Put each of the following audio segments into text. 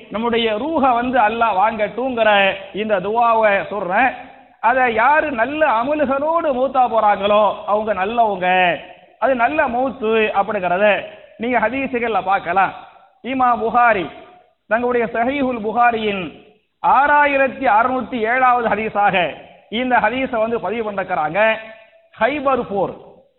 நம்முடைய ரூஹ வந்து அல்லாஹ் வாங்கட்டுங்கிற இந்த துவாவை சொல்றேன் அதை யாரு நல்ல அமல்களோடு மூத்தா போறாங்களோ அவங்க நல்லவங்க அது நல்ல மௌத்து அப்படிங்கறத நீங்க ஹதீசுகள்ல பார்க்கலாம் இமா புகாரி தங்களுடைய சஹீஹுல் புகாரியின் ஆறாயிரத்தி அறுநூத்தி ஏழாவது ஹதீஸாக இந்த ஹதீஸை வந்து பதிவு பண்ணிருக்கிறாங்க ஹைபர் போர்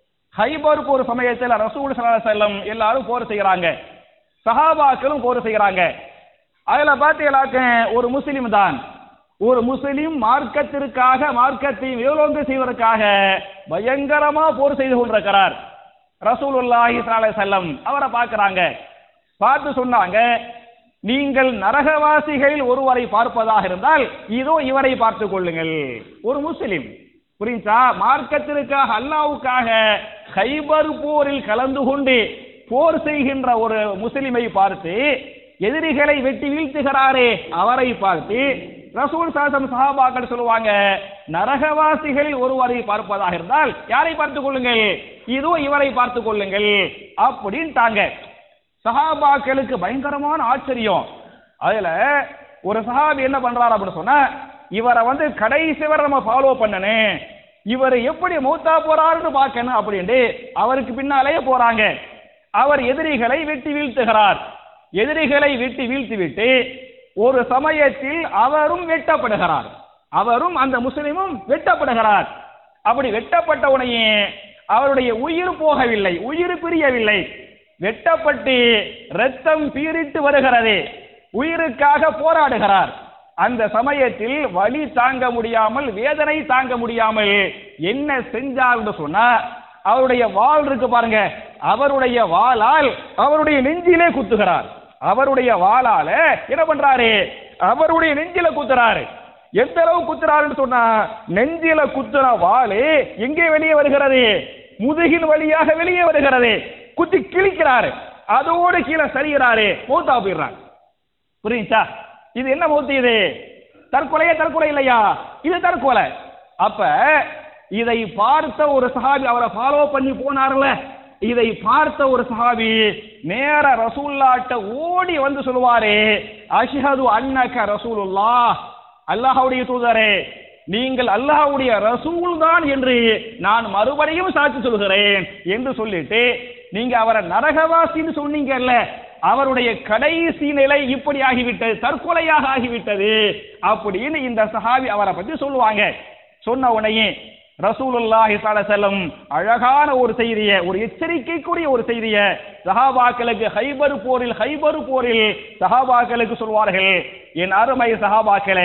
ஹைபர் போர் சமயத்தில் ரசூல் ஸல்லல்லாஹு அலைஹி வஸல்லம் எல்லாரும் போர் செய்யறாங்க சஹாபாக்களும் போர் செய்யறாங்க அதுல பாத்தீங்களாக்க ஒரு முஸ்லிம் தான் ஒரு முஸ்லிம் மார்க்கத்திற்காக மார்க்கத்தை வியோலோங்க செய்வதற்காக பயங்கரமா போர் செய்து கொண்டிருக்கிறார் ரசூலுல்லாஹி ஸல்லல்லாஹு அலைஹி வஸல்லம் அவரை பார்க்கறாங்க பார்த்து சொன்னாங்க நீங்கள் நரகவாசிகளில் ஒருவரை பார்ப்பதாக இருந்தால் இதோ இவரை பார்த்துக் கொள்ளுங்கள் ஒரு முஸ்லிம் புரிஞ்சா மார்க்கத்திற்காக அல்லாவுக்காக ஹைபர் போரில் கலந்து கொண்டு போர் செய்கின்ற ஒரு முஸ்லிமை பார்த்து எதிரிகளை வெட்டி வீழ்த்துகிறாரே அவரை பார்த்து ரசூல் சாசம் சஹாபாக்கள் சொல்லுவாங்க நரகவாசிகளில் ஒருவரை பார்ப்பதாக இருந்தால் யாரை பார்த்துக் கொள்ளுங்கள் இதோ இவரை பார்த்துக் கொள்ளுங்கள் அப்படின்ட்டாங்க சஹாபாக்களுக்கு பயங்கரமான ஆச்சரியம் அதுல ஒரு சஹாபி என்ன பண்றாரு அப்படின்னு சொன்னா இவரை வந்து கடைசி வரை நம்ம ஃபாலோ பண்ணணும் இவர் எப்படி மூத்தா போறாருன்னு பார்க்கணும் அப்படின்ட்டு அவருக்கு பின்னாலேயே போறாங்க அவர் எதிரிகளை வெட்டி வீழ்த்துகிறார் எதிரிகளை வெட்டி வீழ்த்தி விட்டு ஒரு சமயத்தில் அவரும் வெட்டப்படுகிறார் அவரும் அந்த முஸ்லிமும் வெட்டப்படுகிறார் அப்படி வெட்டப்பட்ட உடனே அவருடைய உயிர் போகவில்லை உயிர் பிரியவில்லை வெட்டப்பட்டு ரத்தம் பீரிட்டு வருகிறது உயிருக்காக போராடுகிறார் அந்த சமயத்தில் வலி தாங்க முடியாமல் வேதனை தாங்க முடியாமல் என்ன செஞ்சார்னு சொன்னா அவருடைய வாள் இருக்கு பாருங்க அவருடைய வாளால் அவருடைய நெஞ்சிலே குத்துகிறார் அவருடைய வாளால என்ன பண்றாரு அவருடைய நெஞ்சில குத்துறாரு எந்த அளவு குத்துறாருன்னு சொன்னா நெஞ்சில குத்துற வாளு எங்கே வெளியே வருகிறது முதுகின் வழியாக வெளியே வருகிறது குத்தி கிழிக்கிறாரு அதோடு கீழே சரிகிறாரு மூத்தா போயிடுறாங்க புரியுச்சா இது என்ன மூத்து இது தற்கொலையா தற்கொலை இல்லையா இது தற்கொலை அப்ப இதை பார்த்த ஒரு சஹாபி அவரை ஃபாலோ பண்ணி போனார்ல இதை பார்த்த ஒரு சஹாபி நேர ரசூல்லாட்ட ஓடி வந்து சொல்லுவாரு அஷ்ஹது அன்னக ரசூலுல்லா அல்லாஹ்வுடைய தூதரே நீங்கள் அல்லாஹ்வுடைய ரசூல் தான் என்று நான் மறுபடியும் சாட்சி சொல்கிறேன் என்று சொல்லிட்டு நீங்க அவரை நரகவாசின்னு சொன்னீங்கல்ல அவருடைய கடைசி நிலை இப்படி ஆகிவிட்டது தற்கொலையாக ஆகிவிட்டது அப்படின்னு இந்த சஹாபி அவரை பத்தி சொல்லுவாங்க சொன்ன உடனே ரசூலுல்லாஹி ஸல்லல்லாஹு அலைஹி வஸல்லம் அழகான ஒரு செய்தியை ஒரு எச்சரிக்கைக்குரிய ஒரு செய்தியை சஹாபாக்களுக்கு ஹைபர் போரில் ஹைபர் போரில் சஹாபாக்களுக்கு சொல்வார்கள் என் அருமை சஹாபாக்களே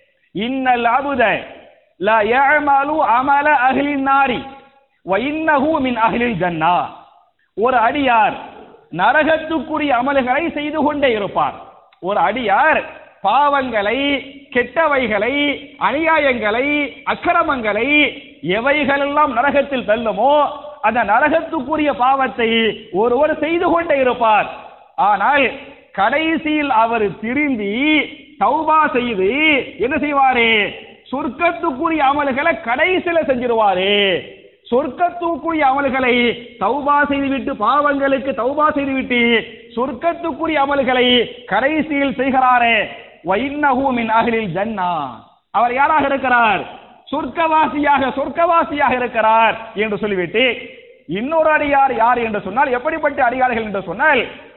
இன்னல் அபுத லா யஅமலு அமல அஹ்லின் நாரி வ இன்னஹு மின் அஹ்லில் ஜன்னா ஒரு அடியார் நரகத்துக்குரிய அமல்களை செய்து கொண்டே இருப்பார் ஒரு அடியார் பாவங்களை கெட்டவைகளை அநியாயங்களை அக்கிரமங்களை எவைகளெல்லாம் நரகத்தில் தள்ளுமோ அந்த நரகத்துக்குரிய பாவத்தை ஒருவர் செய்து கொண்டே இருப்பார் ஆனால் கடைசியில் அவர் திரும்பி தௌபா செய்து என்ன செய்வாரு சொர்க்கத்துக்குரிய அமல்களை கடைசியில செஞ்சிருவாரு சொர்க்கத்துக்குரிய அமல்களை தௌபா செய்துவிட்டு பாவங்களுக்கு தௌபா செய்துவிட்டு சொர்க்கத்துக்குரிய அமல்களை கடைசியில் செய்கிறாரே வைன்னஹு மின் அஹ்லில் ஜன்னா அவர் யாராக இருக்கிறார் சொர்க்கவாசியாக சொர்க்கவாசியாக இருக்கிறார் என்று சொல்லிவிட்டு இன்னொரு அடியார் யார் என்று சொன்னால் எப்படிப்பட்ட அடியார்கள் என்று சொன்னால்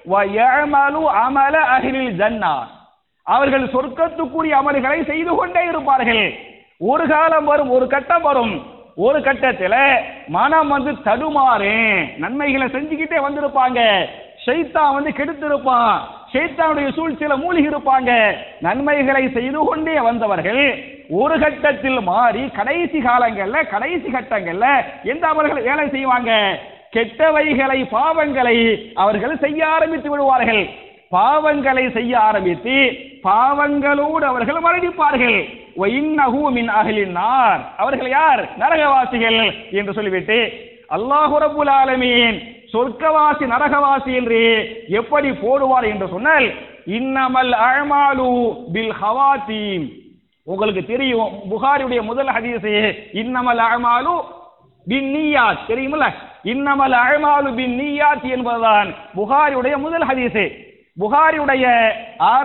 வயமலு அமல அஹ்லில் ஜன்னா அவர்கள் சொர்க்கத்துக்குரிய அமல்களை செய்து கொண்டே இருப்பார்கள் ஒரு காலம் வரும் ஒரு கட்டம் வரும் ஒரு கட்டத்துல மனம் வந்து தடுமாறு நன்மைகளை செஞ்சுக்கிட்டே வந்திருப்பாங்க ஷைத்தான் வந்து கெடுத்திருப்பான் ஷைத்தானுடைய சூழ்ச்சியில மூழ்கி இருப்பாங்க நன்மைகளை செய்து கொண்டே வந்தவர்கள் ஒரு கட்டத்தில் மாறி கடைசி காலங்கள்ல கடைசி கட்டங்கள்ல எந்த அமல்கள் வேலை செய்வாங்க கெட்டவைகளை பாவங்களை அவர்கள் செய்ய ஆரம்பித்து விடுவார்கள் பாவங்களை செய்ய ஆரம்பித்து பாவங்களோடு அவர்கள் மரணிப்பார்கள் இன்னஹு மின் அஹ்லின் நார் அவர்கள் யார் நரகவாசிகள் என்று சொல்லிவிட்டு அல்லாஹு ரப்புல் ஆலமீன் சொர்க்கவாசி நரகவாசி என்று எப்படி போடுவார் என்று சொன்னால் இன்னமல் அழமாலு பில் ஹவாத்தீம் உங்களுக்கு தெரியும் புகாரியுடைய முதல் ஹதீஸ் இன்னமல் அழமாலு பின் நீயாத் தெரியுமில்ல இன்னமல் அழமாலு பின் நீயாத் என்பதுதான் புகாரியுடைய முதல் ஹதீஸ் புகாரியுடைய ஆறு